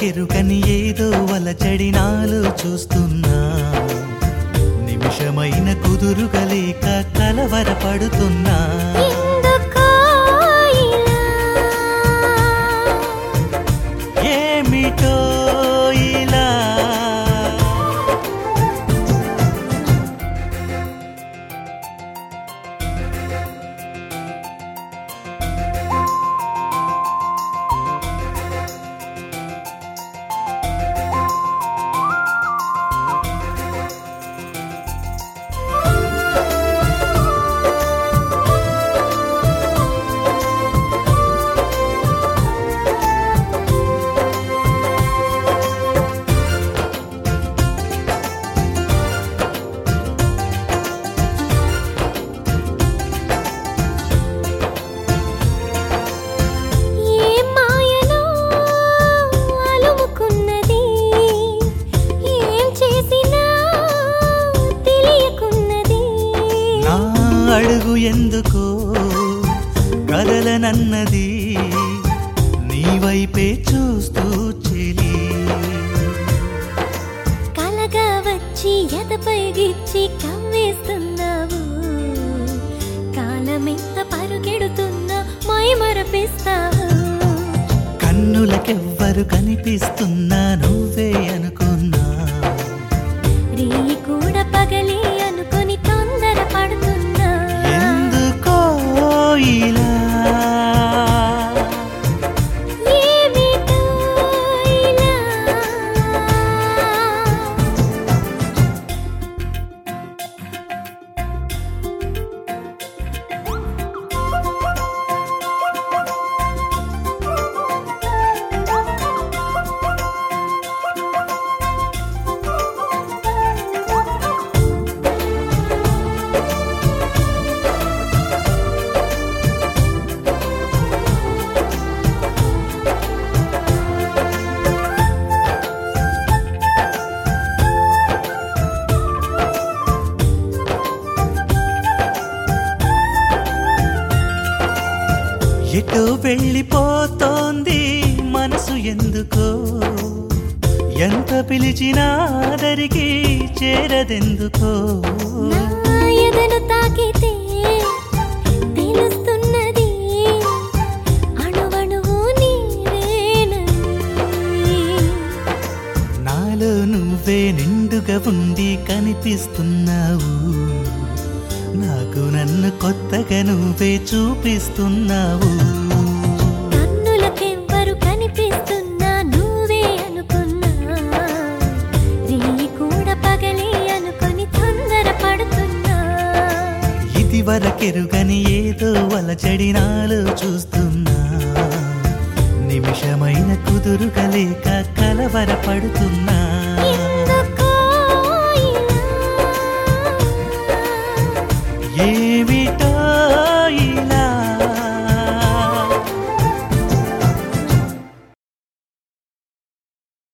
వరకెరుకని ఏదో వలచడి నాలో చూస్తున్నా నిమిషమైన కుదురుగలేక కలవరపడుతున్నా ఎందుకో ఇలా ఏమిటో ఇలా ఏ మాయలో అలుముకున్నది ఏం చేసినా తెలియకున్నది నా అడుగు ఎందుకో కదలనన్నది నీ వైపే చూస్తూ చెలి కలగా వచ్చి ఎదపై గిచ్చి కవ్వేస్తున్నావు కాలమెంత పరుగెడుతున్నా మై మరపిస్తావు కన్నులకెవ్వరు కనిపిస్తున్నా నువ్వే అనుకున్నా రీ కూడా పగలే అనుకొని తొందర పడుతున్నా ఎందుకో ఇలా ఏమిటో ఇలా ఎటు వెళ్ళిపోతోంది మనసు ఎందుకో ఎంత పిలిచినా దరికి చేరదెందుకో నా ఎదను తాకితే తెలుస్తున్నది అణువణువు నీవేనని నాలో నువ్వే నిండుగా ఉండి కనిపిస్తున్నావు నాకు నన్ను కొత్తగా నువ్వే చూపిస్తున్నావు కన్నులకెవ్వరు కనిపిస్తున్నా నువ్వే అనుకున్నా రీ కూడా పగలే అనుకొని తొందర పడుతున్నా ఇది వరకెరుగని ఏదో వలచడి నాలో చూస్తున్నా నిమిషమైన కుదురుగలేక కలవరపడుతున్నా